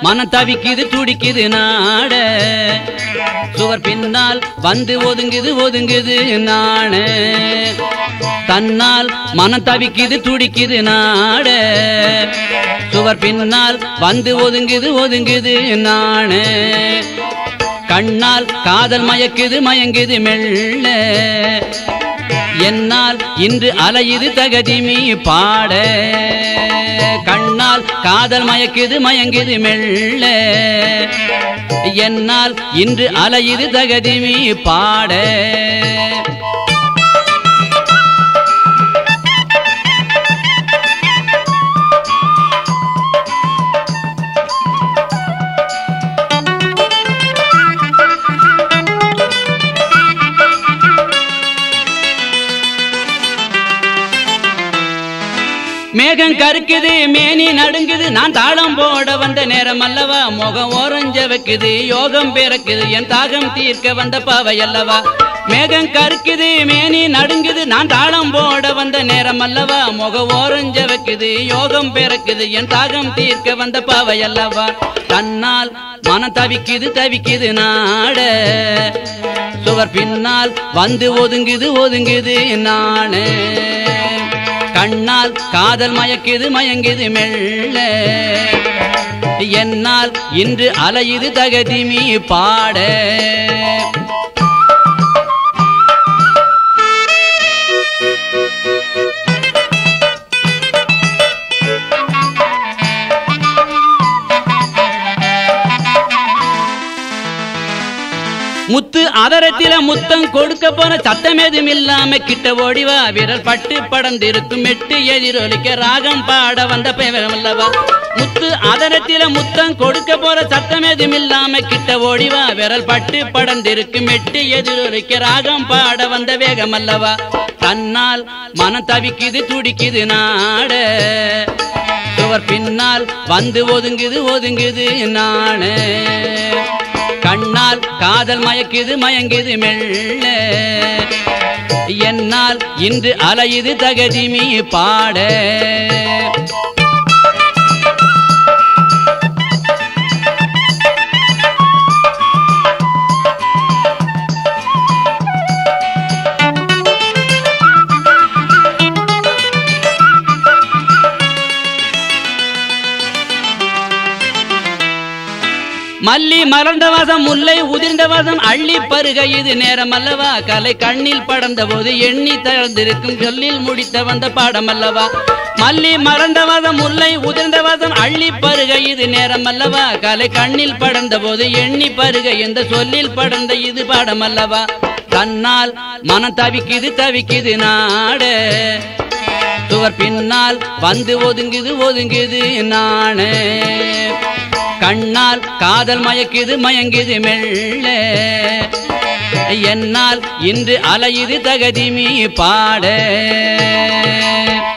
மனம் தவிக்குது துடிக்குது நாட சுவர் பின்னால் வந்து ஒதுங்குது ஒதுங்குது நாண தன்னால் மனம் தவிக்குது துடிக்குது நாட சுவர் பின்னால் வந்து ஒதுங்குது ஒதுங்குது நாண கண்ணால் காதல் மயக்குது மயங்குது மெல்ல என்னால் இன்று அலையுது தகதிமி பாட கண்ணால் காதல் மயக்குது மயங்குது மெல்ல என்னால் இன்று அலையுது தகதிமி பாட மேகம் கருக்குது மேனி நடுங்குது நான் தாளம் போட வந்த நேரம் அல்லவா முகம் ஓரஞ்ச வைக்குது யோகம் பிறக்குது என் தாகம் தீர்க்க வந்த பாவை அல்லவா மேகம் கருக்குது மேனி நடுங்குது நான் தாளம் போட வந்த நேரம் அல்லவா முக ஓரஞ்ச வைக்குது யோகம் பிறக்குது என் தாகம் தீர்க்க வந்த பாவை அல்லவா தன்னால் மனம் தவிக்குது தவிக்குது நாட சுவர் பின்னால் வந்து ஒதுங்குது ஒதுங்குது நானே கண்ணால் காதல் மயக்குது மயங்குது மெல்ல என்னால் இன்று அலையுது தகதிமி பாட முத்து அதரத்தில முத்தம் கொடுக்க போன சத்தம் எதுவும் இல்லாம கிட்ட ஓடிவா விரல் பட்டு படந்திருக்கும் மெட்டு எதிரொலிக்க ராகம் பாட வந்த பேரம் அல்லவா முத்து அதரத்தில முத்தம் கொடுக்க போற சத்தம் எதுவும் இல்லாம கிட்ட ஓடிவா விரல் பட்டு படந்திருக்கும் மெட்டு எதிரொலிக்க ராகம் பாட வந்த வேகம் அல்லவா தன்னால் மனம் தவிக்குது துடிக்குது நாட சுவர் பின்னால் வந்து ஒதுங்குது ஒதுங்குது நானே கண்ணால் காதல் மயக்குது மயங்குது மெல்ல என்னால் இன்று அலையுது தகதிமி பாட மல்லி மலர்ந்த வாசம் முல்லை உதிர்ந்த வாசம் அள்ளி பருக இது நேரம் அல்லவா கலை கண்ணில் படர்ந்த போது எண்ணி தளர்ந்திருக்கும் சொல்லில் முடித்த வந்த பாடம் அல்லவா மல்லி மலர்ந்த வாசம் முல்லை உதிர்ந்த வாசம் அள்ளி பருக இது நேரம் அல்லவா கலை கண்ணில் படர்ந்த போது எண்ணி பருக என்ற சொல்லில் படர்ந்த இது பாடம் அல்லவா தன்னால் மனம் தவிக்குது தவிக்குது நாட சுவர் பின்னால் வந்து ஒதுங்குது ஒதுங்குது நானே கண்ணால் காதல் மயக்குது மயங்குது மெல்ல என்னால் இன்று அலையுது தகதிமி பாட